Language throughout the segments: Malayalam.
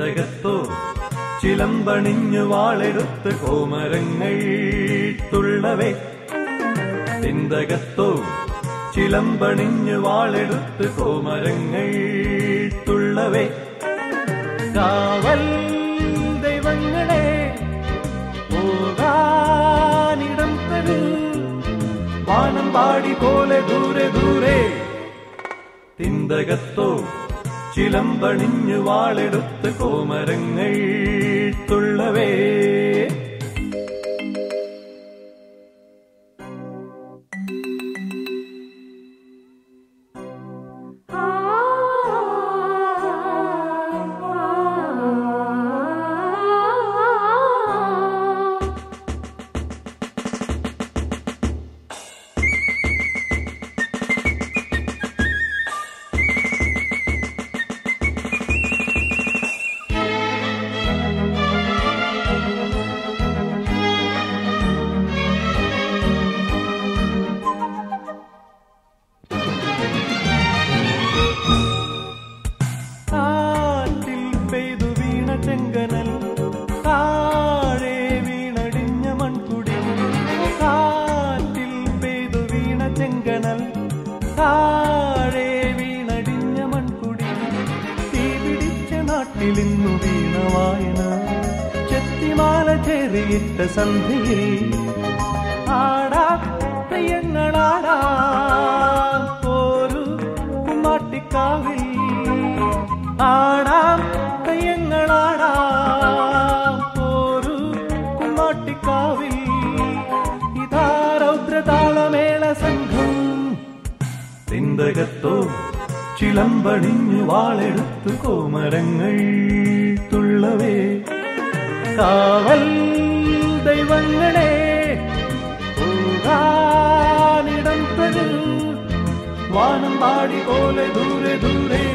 തിന്തകത്തോ ചിലമ്പണിഞ്ഞു വാളെടുത്ത് കോമരങ്ങൾ തുള്ളവേ തിന്തകത്തോ ചിലമ്പണിഞ്ഞു വാളെടുത്ത് കോമരങ്ങൾ തുള്ളവേ കാവൽ ദൈവങ്ങളെ പോകാനിടം തരൂ വാനം പാടി പോലെ ദൂരെ ദൂരെ തിന്തകത്തോ ചിലമ്പണിഞ്ഞു വാളെടുത്ത് കോമരങ്ങൾ തുള്ളവേ കാറ്റിൽ പെയ്തു വീണ ചെങ്കനൽ താഴെ വീണടിഞ്ഞ മൺകുടി കാറ്റിൽ പെയ്തു വീണ ചെങ്കനൽ താഴെ വീണടിഞ്ഞ മൺകുടി തീ പിടിച്ച നാട്ടിലിന്നു വീണ വായന ചെത്തിമാല ചെറിയിട്ട സന്ധ്യയിൽ ആടാ തെയ്യങ്ങളാടാ പോരു കുമ്മാട്ടിക്കാവിൽ ആടാം തെയ്യങ്ങളാടാം പോരു കുമ്മാട്ടിക്കാവിൽ ഇതാ രൗദ്രതാളമേള സംഘം തിന്തകത്തോ ചിലമ്പണിഞ്ഞു വാളെടുത്തു കോമരങ്ങൾ തുള്ളവേ കാവൽ ദൈവങ്ങളെ പോകാനിടം തരൂ വാനം പാടി പോലെ ദൂരെ ദൂരെ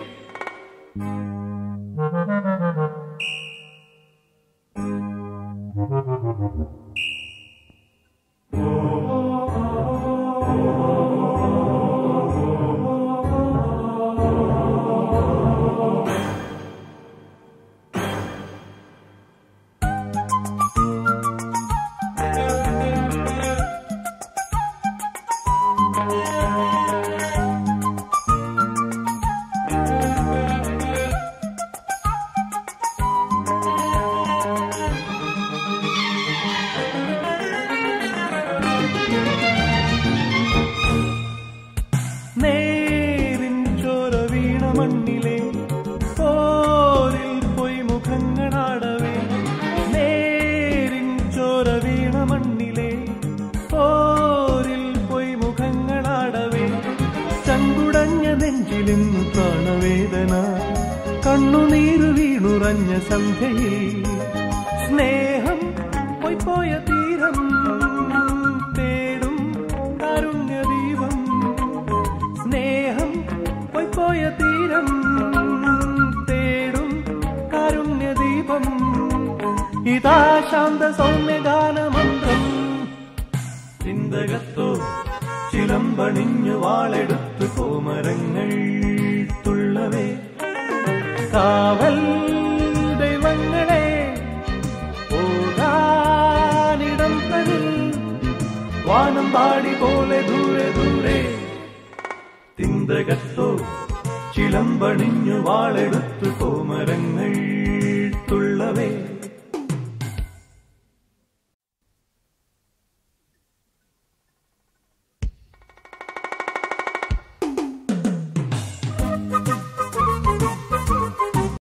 നേരിൻ ചോര വീണ മണ്ണിലെ പോരിൽ പോയി മുഖങ്ങളാടവേ നേരിൻ ചോര വീണ മണ്ണിലെ പോരിൽ പോയി മുഖങ്ങളാടവേ ചങ്കുടഞ്ഞ നെഞ്ചിലിന്നു പ്രാണവേദന കണ്ണുനീരു വീണുറഞ്ഞ സന്ധ്യയിൽ സ്നേഹം പോയി പോയ തീരം തേടും കാരുണ്യദീപം സ്നേഹം പോയി പോയ തീരം തേടും കാരുണ്യദീപം ഇതാ ശാന്ത സൗമ്യഗാനമന്ത്രം ചിന്തകത്തോ ചിലമ്പണിഞ്ഞു വാളെടുത്തു കോമരങ്ങൾ തുള്ളവേ കാവൽ ദൈവങ്ങളെ പോകാനിടം തരൂ വാനം പാടി പോലെ ദൂരെ ദൂരെ തിന്തകത്തോ ചിലമ്പണിഞ്ഞു വാളെടുത്തു കോമരങ്ങൾ തുള്ളവേ